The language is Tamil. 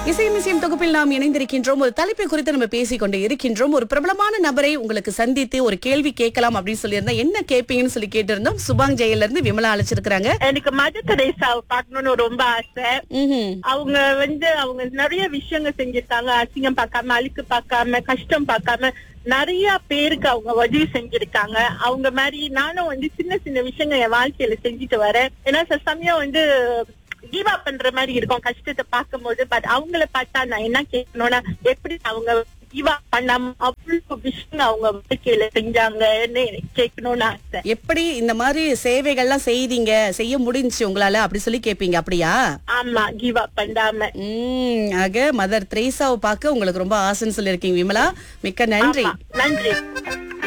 இசையும் இசையும் தொகுப்பில் நாம் இணைந்திருக்கின்றோம் ஒரு தலைப்பை குறித்து நம்ம பேசிக் கொண்டு இருக்கின்றோம் ஒரு பிரபலமான நபரை உங்களுக்கு சந்தித்து ஒரு கேள்வி கேட்கலாம் அப்படின்னு சொல்லியிருந்தா என்ன கேட்பீங்கன்னு சொல்லி கேட்டிருந்தோம் சுபாங் ஜெயில இருந்து விமலா அழைச்சிருக்காங்க எனக்கு மத தெரேசாவை பார்க்கணும்னு ரொம்ப ஆசை ம்ஹும். அவங்க வந்து அவங்க நிறைய விஷயங்கள் செஞ்சிருக்காங்க அசிங்கம் பார்க்காம அழுக்கு பார்க்காம கஷ்டம் பார்க்காம நிறைய பேருக்கு அவங்க உதவி செஞ்சிருக்காங்க அவங்க மாதிரி நானும் வந்து சின்ன சின்ன விஷயங்கள் என் வாழ்க்கையில செஞ்சுட்டு வரேன் ஏன்னா சில சமயம் வந்து கீவா பண்ற மாதிரி இருக்கும் கஷ்டத்தை பார்க்கும்போது பட் அவங்கள பார்த்தா நான் என்ன கேட்கணும்னா எப்படி அவங்க கீவா பண்ணாம அவ்வளவு விஷயம் அவங்க வாழ்க்கையில செஞ்சாங்கன்னு எனக்கு கேட்கணும்னு ஆசை எப்படி இந்த மாதிரி சேவைகள்லாம் செய்தீங்க செய்ய முடிஞ்சுச்சு உங்களால அப்படி சொல்லி கேட்பீங்க அப்படியா ஆமா கீவா பண்ணாம உம் ஆக மதர் திரேசாவை பார்க்க உங்களுக்கு ரொம்ப ஆசைன்னு சொல்லியிருக்கீங்க விமலா மிக்க நன்றி ஆமா. நன்றி